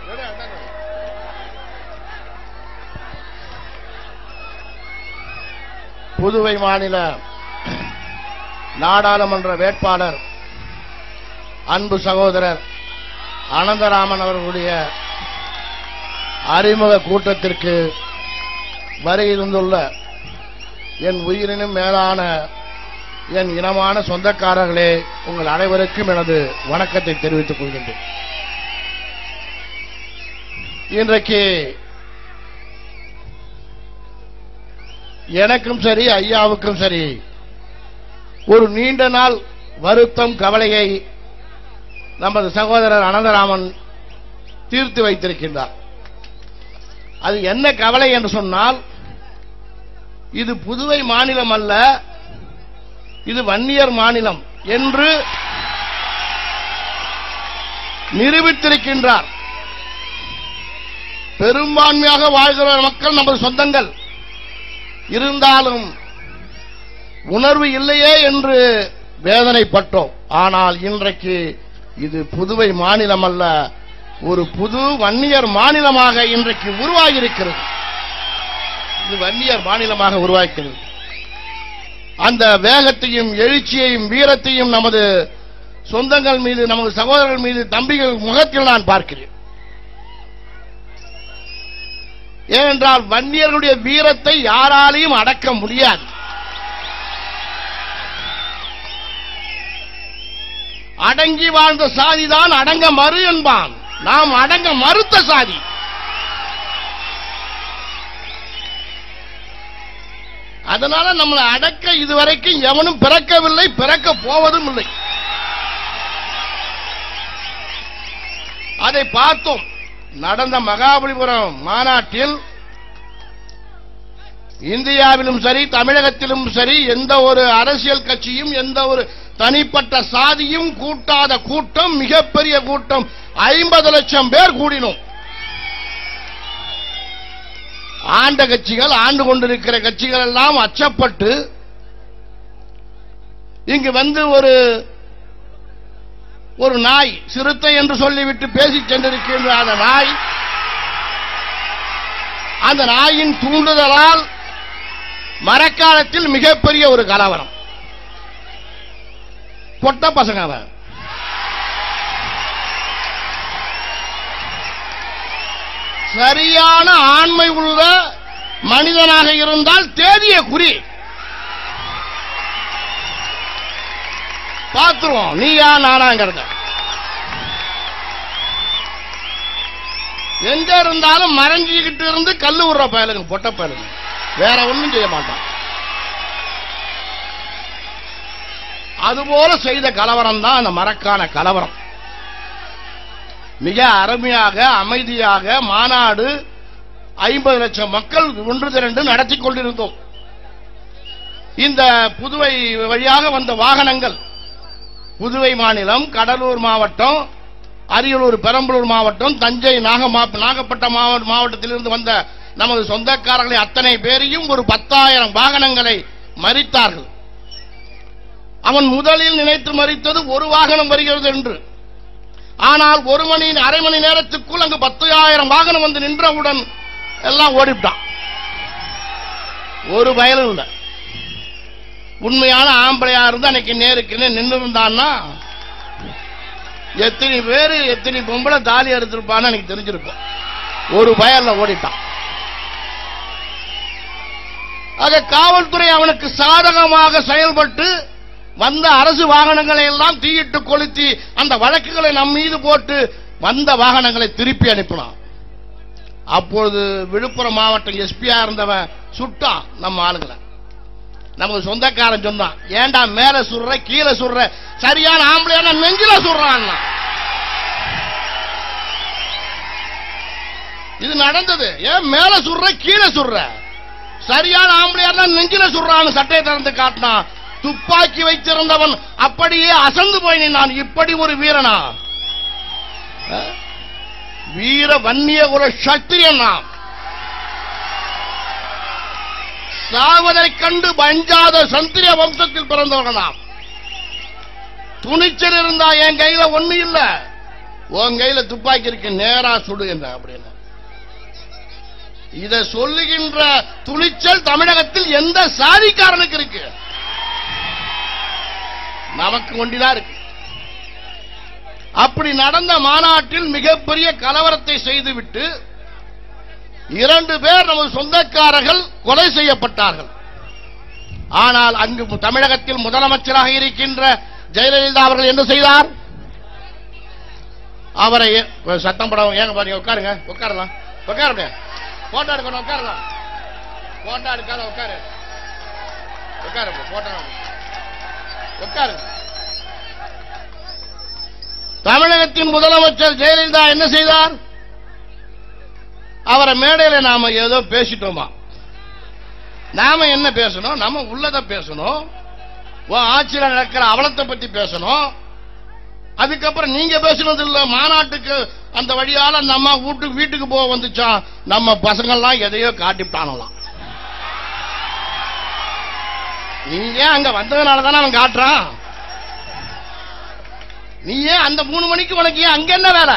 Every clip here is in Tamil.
புதுவை மாநில நாடாளுமன்ற வேட்பாளர் அன்பு சகோதரர் அனந்தராமன் அவர்களுடைய அறிமுக கூட்டத்திற்கு வருகிருந்துள்ள என் உயிரினும் மேலான என் இனமான சொந்தக்காரர்களே உங்கள் அனைவருக்கும் எனது வணக்கத்தை தெரிவித்துக் கொள்கின்றேன் இன்றைக்கு எனக்கும் சரி ஐயாவுக்கும் சரி ஒரு நீண்ட நாள் வருத்தம் கவலையை நமது சகோதரர் அனந்தராமன் தீர்த்து வைத்திருக்கின்றார் அது என்ன கவலை என்று சொன்னால் இது புதுவை மாநிலம் அல்ல இது வன்னியர் மாநிலம் என்று நிரூபித்திருக்கின்றார் பெரும்பான்மையாக வாழ்கிற மக்கள் நமது சொந்தங்கள் இருந்தாலும் உணர்வு இல்லையே என்று வேதனைப்பட்டோம் ஆனால் இன்றைக்கு இது புதுவை மாநிலம் அல்ல ஒரு புது வன்னியர் மாநிலமாக இன்றைக்கு உருவாகியிருக்கிறது இது வன்னியர் மாநிலமாக உருவாக்கிறது அந்த வேகத்தையும் எழுச்சியையும் வீரத்தையும் நமது சொந்தங்கள் மீது நமது சகோதரர்கள் மீது தம்பிகள் முகத்தில் நான் பார்க்கிறேன் ஏனென்றால் வன்னியர்களுடைய வீரத்தை யாராலையும் அடக்க முடியாது அடங்கி வாழ்ந்த சாதிதான் அடங்க மறு என்பான் நாம் அடங்க மறுத்த சாதி அதனால நம்மளை அடக்க இதுவரைக்கும் எவனும் பிறக்கவில்லை பிறக்க போவதும் இல்லை அதை பார்த்தோம் நடந்த மகாபலிபுரம் மாநாட்டில் இந்தியாவிலும் சரி தமிழகத்திலும் சரி எந்த ஒரு அரசியல் கட்சியும் எந்த ஒரு தனிப்பட்ட சாதியும் கூட்டாத கூட்டம் மிகப்பெரிய கூட்டம் ஐம்பது லட்சம் பேர் கூடினோம் ஆண்ட கட்சிகள் ஆண்டு கொண்டிருக்கிற கட்சிகள் எல்லாம் அச்சப்பட்டு இங்கு வந்து ஒரு ஒரு நாய் சிறுத்தை என்று சொல்லிவிட்டு பேசிச் சென்றிருக்கின்ற அந்த நாய் அந்த நாயின் தூண்டுதலால் மரக்காலத்தில் மிகப்பெரிய ஒரு கலவரம் பொட்ட பசங்க அவன் சரியான ஆண்மை உள்ள மனிதனாக இருந்தால் தேதிய குறி பார்த்துருவோம் நீயா நானாங்கிறத எங்க இருந்தாலும் மறைஞ்சிக்கிட்டு இருந்து கல்லு விடுற பயலுங்க பொட்ட பயலுங்க வேற ஒண்ணும் செய்ய மாட்டான் அதுபோல செய்த கலவரம் தான் அந்த மரக்கான கலவரம் மிக அருமையாக அமைதியாக மாநாடு ஐம்பது லட்சம் மக்கள் ஒன்று திரண்டு நடத்தி கொண்டிருந்தோம் இந்த புதுவை வழியாக வந்த வாகனங்கள் புதுவை மாநிலம் கடலூர் மாவட்டம் அரியலூர் பெரம்பலூர் மாவட்டம் தஞ்சை நாகமா நாகப்பட்ட மாவட்ட மாவட்டத்திலிருந்து வந்த நமது சொந்தக்காரர்களை அத்தனை பேரையும் ஒரு பத்தாயிரம் வாகனங்களை மறித்தார்கள் அவன் முதலில் நினைத்து மறித்தது ஒரு வாகனம் வருகிறது என்று ஆனால் ஒரு மணி அரை மணி நேரத்துக்குள் அங்கு பத்தாயிரம் வாகனம் வந்து நின்றவுடன் எல்லாம் ஓடிவிட்டான் ஒரு பயனும் இல்லை உண்மையான ஆம்பளையா இருந்து அன்னைக்கு நேருக்கு நின்று இருந்தான்னா எத்தனை பேரு எத்தனை பொம்பளை தாலி எடுத்திருப்பான்னு எனக்கு தெரிஞ்சிருக்கும் ஒரு பயல்ல ஓடிட்டான் ஆக காவல்துறை அவனுக்கு சாதகமாக செயல்பட்டு வந்த அரசு வாகனங்களை எல்லாம் தீயிட்டு கொளுத்தி அந்த வழக்குகளை நம் மீது போட்டு வந்த வாகனங்களை திருப்பி அனுப்பினான் அப்பொழுது விழுப்புரம் மாவட்டம் எஸ்பியா இருந்தவன் சுட்டான் நம்ம ஆளுங்களை நமக்கு சொந்தக்காரன் சொன்னான் ஏன்டா மேல சுடுற கீழே சுடுற சரியான ஆம்பளையான நெஞ்சில சுடுறான் இது நடந்தது ஏன் மேல சுடுற கீழே சுடுற சரியான ஆம்பளையா நெஞ்சில சுடுறான்னு சட்டையை திறந்து காட்டினான் துப்பாக்கி வைத்திருந்தவன் அப்படியே அசந்து போய் நான் இப்படி ஒரு வீரனா அஹ்? வீர வன்னிய ஒரு சக்தியன் நாம் சாவதைக் கண்டு பஞ்சாத சந்திரிய வம்சத்தில் பிறந்தவர்கள் நாம் துணிச்சல் இருந்தா என் கையில ஒண்ணு இல்ல உன் கையில துப்பாக்கி இருக்கு நேரா சுடு என்ன அப்படின்னு இத சொல்லுகின்ற துணிச்சல் தமிழகத்தில் எந்த சாதிக்காரனுக்கு இருக்கு நமக்கு ஒண்டிதான் இருக்கு அப்படி நடந்த மாநாட்டில் மிகப்பெரிய கலவரத்தை செய்துவிட்டு இரண்டு பேர் நமது சொந்தக்காரர்கள் கொலை செய்யப்பட்டார்கள் ஆனால் அங்கு தமிழகத்தில் முதலமைச்சராக இருக்கின்ற ஜெயலலிதா அவர்கள் என்ன செய்தார் அவரை ஏ- சத்தம் படம் ஏங்க பாருங்க உட்காருங்க உட்காரலாம் உட்காருங்க போட்டோ எடுக்கணும் உட்காரலாம் போட்டோ எடுக்காத உட்காரு உட்காரு போட்டோ உட்காருங்க தமிழகத்தின் முதலமைச்சர் ஜெயலலிதா என்ன செய்தார் அவரை மேடையில நாம ஏதோ பேசிட்டோமா நாம என்ன பேசணும் நம்ம உள்ளத பேசணும் உன் ஆட்சியில் நடக்கிற அவலத்தை பத்தி பேசணும் அதுக்கப்புறம் நீங்க பேசுனது இல்ல மாநாட்டுக்கு அந்த வழியால அந்த அம்மா வீட்டுக்கு வீட்டுக்கு போக வந்துச்சா நம்ம பசங்கள்லாம் எதையோ காட்டிவிட்டானலாம் நீங்க அங்க வந்ததுனால தானே அவன் காட்டுறான் நீ ஏன் அந்த மூணு மணிக்கு உனக்கு ஏன் அங்க என்ன வேலை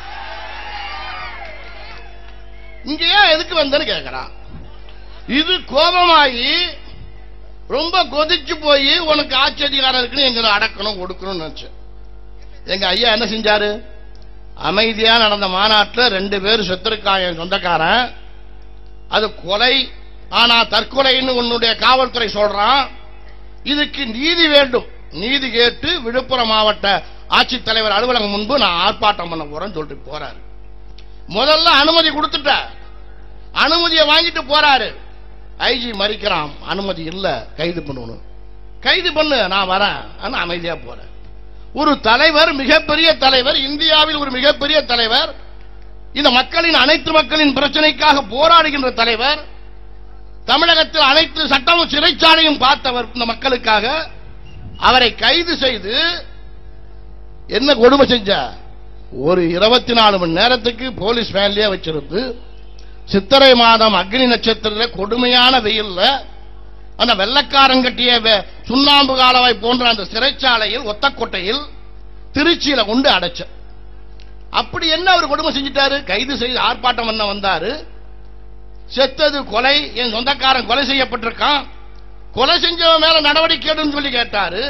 இங்க ஏன் எதுக்கு வந்தேன்னு கேக்குறான் இது கோபமாகி ரொம்ப கொதிச்சு போய் உனக்கு ஆட்சி அதிகாரம் இருக்குன்னு எங்களை அடக்கணும் ஒடுக்கணும்னு நினைச்சு எங்க ஐயா என்ன செஞ்சாரு அமைதியா நடந்த மாநாட்டில் ரெண்டு பேர் செத்துருக்கான் என் சொந்தக்காரன் அது கொலை ஆனா தற்கொலைன்னு உன்னுடைய காவல்துறை சொல்றான் இதுக்கு நீதி வேண்டும் நீதி கேட்டு விழுப்புரம் மாவட்ட ஆட்சித்தலைவர் அலுவலகம் முன்பு நான் ஆர்ப்பாட்டம் பண்ண போறேன்னு சொல்லிட்டு போறாரு முதல்ல அனுமதி கொடுத்துட்ட அனுமதியை வாங்கிட்டு போறாரு ஐஜி மறிக்கிறான் அனுமதி இல்ல கைது பண்ணணும் கைது பண்ணு நான் வரேன் ஆனா அமைதியா போறேன் ஒரு தலைவர் மிகப்பெரிய தலைவர் இந்தியாவில் ஒரு மிகப்பெரிய தலைவர் இந்த மக்களின் அனைத்து மக்களின் பிரச்சனைக்காக போராடுகின்ற தலைவர் தமிழகத்தில் அனைத்து சட்டமும் சிறைச்சாலையும் பார்த்தவர் இந்த மக்களுக்காக அவரை கைது செய்து என்ன கொடுமை செஞ்ச ஒரு இருபத்தி நாலு மணி நேரத்துக்கு போலீஸ் வேன்லயே வச்சிருந்து சித்திரை மாதம் அக்னி நட்சத்திரத்துல கொடுமையான வெயில்ல அந்த வெள்ளக்காரன் கட்டிய வெ- சுண்ணாம்பு காலவாய் போன்ற அந்த சிறைச்சாலையில் ஒத்தக்கோட்டையில் திருச்சியில கொண்டு அடைச்ச அப்படி என்ன அவர் கொடுமை செஞ்சிட்டாரு கைது செய்து ஆர்ப்பாட்டம் பண்ண வந்தாரு செத்தது கொலை என் சொந்தக்காரன் கொலை செய்யப்பட்டிருக்கான் கொலை செஞ்சவன் மேல நடவடிக்கை எடுன்னு சொல்லி கேட்டாரு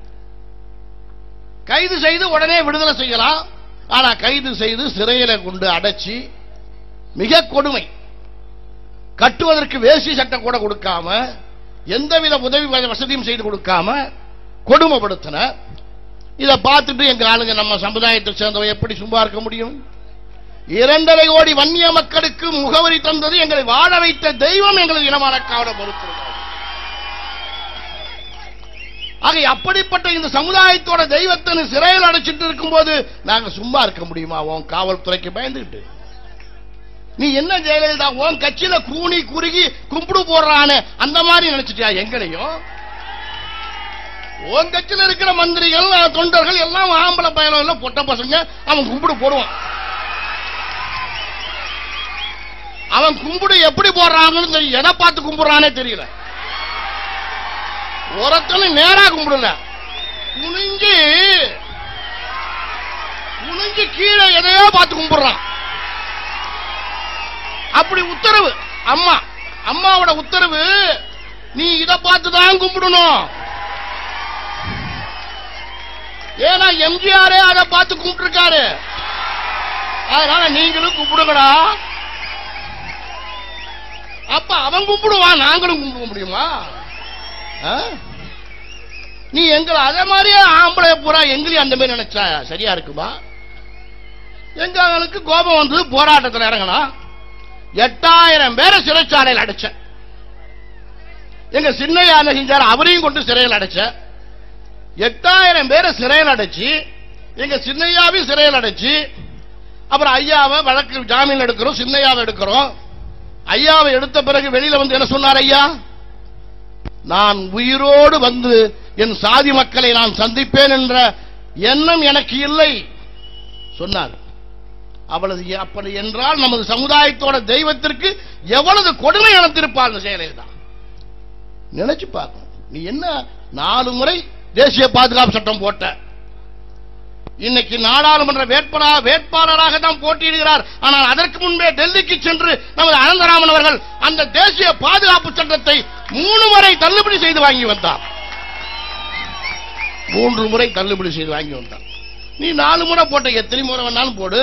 கைது செய்து உடனே விடுதலை செய்யலாம் ஆனா கைது செய்து சிறையில கொண்டு அடைச்சி மிக கொடுமை கட்டுவதற்கு வேஷ்டி சட்டம் கூட கொடுக்காம எந்தவித உதவி வசதியும் செய்து கொடுக்காம கொடுமைப்படுத்தின இத பார்த்துட்டு எங்க ஆளுங்க நம்ம சமுதாயத்தை சேர்ந்தவன் எப்படி சும்மா இருக்க முடியும் இரண்டரை கோடி வன்னிய மக்களுக்கு முகவரி தந்தது எங்களை வாழ வைத்த தெய்வம் எங்களது இனமான காவல பொறுத்திருக்கிறது ஆக அப்படிப்பட்ட இந்த சமுதாயத்தோட தெய்வத்தை நீ சிறையில் அடைச்சிட்டு இருக்கும்போது நாங்க சும்மா இருக்க முடியுமா உன் காவல்துறைக்கு பயந்துகிட்டு நீ என்ன ஜெயலலிதா உன் கட்சியில கூனி குறுகி கும்பிடு போடுறானே அந்த மாதிரி நினைச்சிட்டியா எங்களையும் உன் கட்சியில இருக்கிற மந்திரிகள் அஹ், தொண்டர்கள் எல்லாம் ஆம்பளை பயணம் எல்லாம் பொட்ட பசங்க அவன் கும்பிடு போடுவான் அவன் கும்பிடு எப்படி போடுறாங்கன்னு தெரியும் எதை பார்த்து கும்பிடுறானே தெரியல ஒருத்தனும் நேரா கும்பிடல குனிஞ்சு குனிஞ்சு கீழே எதையோ பார்த்து கும்பிடுறான் அப்படி உத்தரவு அம்மா அம்மாவோட உத்தரவு நீ இத பார்த்து தான் கும்பிடணும் ஏன்னா எம்ஜிஆரே அதை பார்த்து கும்பிட்டுருக்காரு அதனால நீங்களும் கும்பிடுங்கடா அப்ப அவன் கும்பிடுவான் நாங்களும் கும்பிட முடியுமா ஆ? நீ எங்களை அதே மாதிரியே ஆம்பளை பூரா எங்களையும் அந்த மாதிரி நினைச்சா சரியா இருக்குமா எங்களுக்கு கோபம் வந்து போராட்டத்தில் இறங்கலாம் எட்டாயிரம் பேரை சிறைச்சாலையில் அடைச்ச எங்க சின்னையா என்ன செஞ்சாரு அவரையும் கொண்டு சிறையில் அடைச்ச எட்டாயிரம் பேரை சிறையில் அடைச்சு எங்க சின்னையாவையும் சிறையில் அடைச்சு அப்புறம் ஐயாவை வழக்கு ஜாமீன் எடுக்கிறோம் சின்னையாவை எடுக்கிறோம் ஐயாவை எடுத்த பிறகு வெளியில வந்து என்ன சொன்னார் ஐயா நான் உயிரோடு வந்து என் சாதி மக்களை நான் சந்திப்பேன் என்ற எண்ணம் எனக்கு இல்லை சொன்னார் அவளது அப்படி என்றால் நமது சமுதாயத்தோட தெய்வத்திற்கு எவ்வளவு கொடுமை நடத்திருப்பாள் அந்த ஜெயலலிதா நினைச்சு பார்க்கணும் நீ என்ன நாலு முறை தேசிய பாதுகாப்பு சட்டம் போட்ட இன்னைக்கு நாடாளுமன்ற வேட்பாளா வேட்பாளராக தான் போட்டியிடுகிறார் ஆனால் அதற்கு முன்பே டெல்லிக்கு சென்று நமது அனந்தராமன் அவர்கள் அந்த தேசிய பாதுகாப்பு சட்டத்தை மூணு முறை தள்ளுபடி செய்து வாங்கி வந்தார் மூன்று முறை தள்ளுபடி செய்து வாங்கி வந்தார் நீ நாலு முறை போட்ட எத்தனை முறை வேணாலும் போடு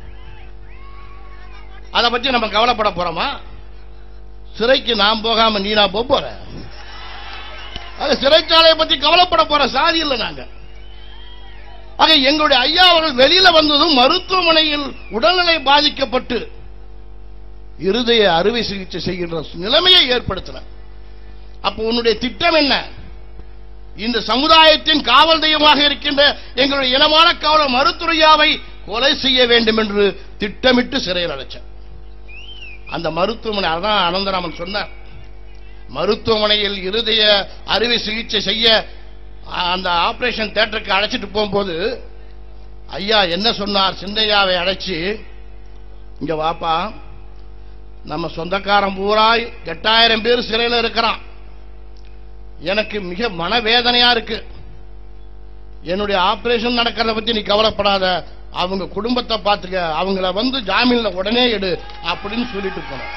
அதை பத்தி நம்ம கவலைப்பட போறோமா சிறைக்கு நான் போகாம நீ நான் போக போற அது சிறைச்சாலையை பத்தி கவலைப்பட போற சாதி இல்லை நாங்க ஆக எங்களுடைய ஐயா அவர்கள் வெளியில வந்ததும் மருத்துவமனையில் உடல்நிலை பாதிக்கப்பட்டு இருதய அறுவை சிகிச்சை செய்கின்ற நிலைமையை ஏற்படுத்தின அப்ப உன்னுடைய திட்டம் என்ன இந்த சமுதாயத்தின் காவல் தெய்வமாக இருக்கின்ற எங்களுடைய இனமான காவலர் மருத்துவையாவை கொலை செய்ய வேண்டும் என்று திட்டமிட்டு சிறையில் அடைச்ச அந்த மருத்துவமனை அதான் அனந்தராமன் சொன்னார் மருத்துவமனையில் இருதய அறுவை சிகிச்சை செய்ய அந்த ஆபரேஷன் தியேட்டருக்கு அழைச்சிட்டு போகும்போது ஐயா என்ன சொன்னார் சிந்தையாவை அழைச்சி இங்க வாப்பா நம்ம சொந்தக்காரன் பூரா எட்டாயிரம் பேர் சிறையில் இருக்கிறான் எனக்கு மிக மனவேதனையா இருக்கு என்னுடைய ஆபரேஷன் நடக்கிறத பத்தி நீ கவலைப்படாத அவங்க குடும்பத்தை பார்த்துக்க அவங்கள வந்து ஜாமீன்ல உடனே எடு அப்படின்னு சொல்லிட்டு போன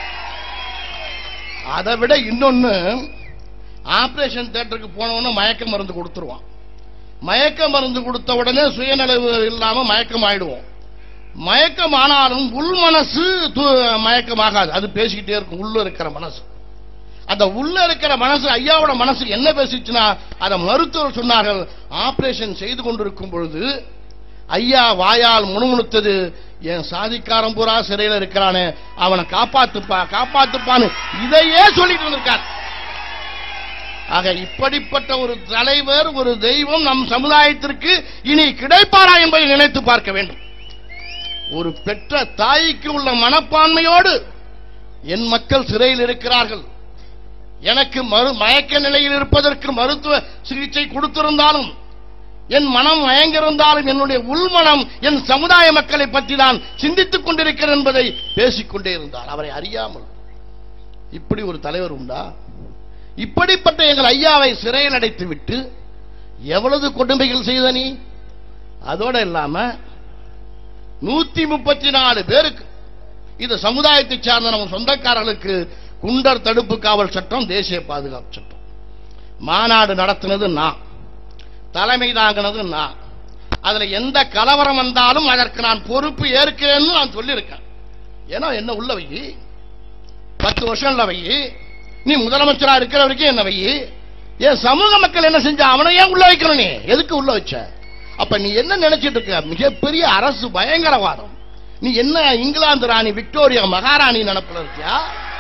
அதை விட இன்னொன்னு ஆபரேஷன் தியேட்டருக்கு போனவன மயக்க மருந்து கொடுத்துருவான் மயக்க மருந்து கொடுத்த உடனே சுயநலவு இல்லாம மயக்கம் ஆயிடுவோம் மயக்கம் ஆனாலும் உள் மனசு து- மயக்கமாகாது அது பேசிக்கிட்டே இருக்கும் உள்ள இருக்கிற மனசு அந்த உள்ள இருக்கிற மனசு ஐயாவோட மனசு என்ன பேசிச்சுன்னா அதை மருத்துவர் சொன்னார்கள் ஆபரேஷன் செய்து கொண்டிருக்கும் பொழுது ஐயா வாயால் முணுமுணுத்தது என் சாதிக்காரன் பூரா சிறையில் இருக்கிறானே அவனை காப்பாத்துப்பா காப்பாத்துப்பான்னு இதையே சொல்லிட்டு வந்திருக்கார் ஆக இப்படிப்பட்ட ஒரு தலைவர் ஒரு தெய்வம் நம் சமுதாயத்திற்கு இனி கிடைப்பாரா என்பதை நினைத்து பார்க்க வேண்டும் ஒரு பெற்ற தாய்க்கு உள்ள மனப்பான்மையோடு என் மக்கள் சிறையில் இருக்கிறார்கள் எனக்கு மறு மயக்க நிலையில் இருப்பதற்கு மருத்துவ சிகிச்சை கொடுத்திருந்தாலும் என் மனம் மயங்கிருந்தாலும் என்னுடைய உள்மனம் என் சமுதாய மக்களை பற்றி நான் சிந்தித்துக் கொண்டிருக்கிறேன் என்பதை பேசிக்கொண்டே இருந்தார் அவரை அறியாமல் இப்படி ஒரு தலைவர் உண்டா இப்படிப்பட்ட எங்கள் ஐயாவை சிறையில் அடைத்து விட்டு எவ்வளவு கொடுமைகள் செய்த நீ அதோட இல்லாம நூத்தி முப்பத்தி நாலு பேருக்கு இது சமுதாயத்தை சார்ந்த நம்ம சொந்தக்காரர்களுக்கு குண்டர் தடுப்பு காவல் சட்டம் தேசிய பாதுகாப்பு சட்டம் மாநாடு நடத்தினது நான் தலைமை தாங்கினது நான் அதுல எந்த கலவரம் வந்தாலும் அதற்கு நான் பொறுப்பு ஏற்கிறேன்னு நான் சொல்லியிருக்கேன் ஏன்னா என்ன உள்ள வை பத்து வருஷம்ல வை நீ முதலமைச்சரா இருக்கிற வரைக்கும் என்ன வை ஏன் சமூக மக்கள் என்ன செஞ்சா அவனை ஏன் உள்ள வைக்கணும் நீ எதுக்கு உள்ள வச்ச அப்ப நீ என்ன நினைச்சிட்டு இருக்க மிகப்பெரிய அரசு பயங்கரவாதம் நீ என்ன இங்கிலாந்து ராணி விக்டோரியா மகாராணி நினப்புல இருக்கியா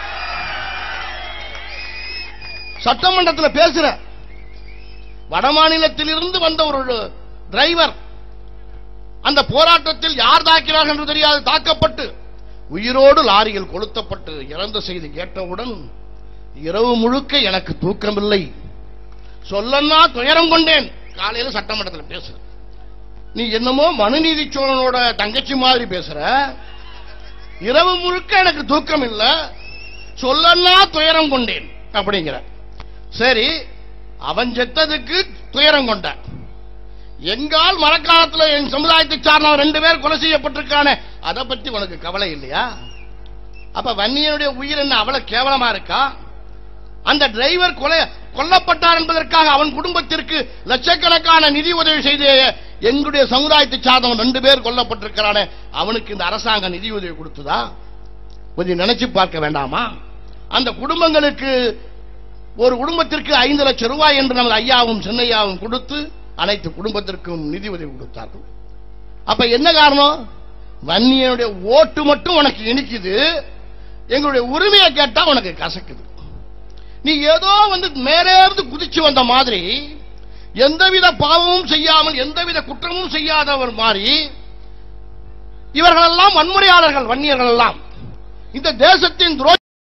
சட்டமன்றத்தில் பேசுற வடமாநிலத்திலிருந்து வந்த ஒரு டிரைவர் அந்த போராட்டத்தில் யார் தாக்கினார் என்று தெரியாது தாக்கப்பட்டு உயிரோடு லாரியில் கொளுத்தப்பட்டு இறந்த செய்தி கேட்டவுடன் இரவு முழுக்க எனக்கு தூக்கமில்லை சொல்லன்னா துயரம் கொண்டேன் காலையில சட்டமன்றத்தில் பேசுற நீ என்னமோ மனுநீதி சோழனோட தங்கச்சி மாதிரி பேசுற இரவு முழுக்க எனக்கு தூக்கம் இல்ல சொல்லன்னா துயரம் கொண்டேன் அப்படிங்கிற சரி அவன் செத்ததுக்கு துயரம் கொண்ட எங்கால் மழைக்காலத்துல என் சமுதாயத்தை சார்ந்தவன் ரெண்டு பேர் கொலை செய்யப்பட்டிருக்கானே அதை பத்தி உனக்கு கவலை இல்லையா அப்ப வன்னியனுடைய உயிர் என்ன அவ்வளவு கேவலமா இருக்கா அந்த டிரைவர் கொலை கொல்லப்பட்டார் என்பதற்காக அவன் குடும்பத்திற்கு லட்சக்கணக்கான நிதி உதவி செய்த எங்களுடைய சமுதாயத்தை சார்ந்தவன் ரெண்டு பேர் கொல்லப்பட்டிருக்கிறானே அவனுக்கு இந்த அரசாங்கம் நிதி உதவி கொடுத்ததா கொஞ்சம் நினைச்சு பார்க்க வேண்டாமா அந்த குடும்பங்களுக்கு ஒரு குடும்பத்திற்கு ஐந்து லட்சம் ரூபாய் என்று நமது ஐயாவும் சின்னையாவும் கொடுத்து அனைத்து குடும்பத்திற்கும் நிதி உதவி கொடுத்தார்கள் அப்ப என்ன காரணம் வன்னியனுடைய ஓட்டு மட்டும் உனக்கு இனிக்குது எங்களுடைய உரிமையை கேட்டா உனக்கு கசக்குது நீ ஏதோ வந்து மேலே இருந்து குதிச்சு வந்த மாதிரி எந்தவித பாவமும் செய்யாமல் எந்தவித குற்றமும் செய்யாதவர் மாதிரி இவர்களெல்லாம் வன்முறையாளர்கள் வன்னியர்கள் எல்லாம் இந்த தேசத்தின் துரோகி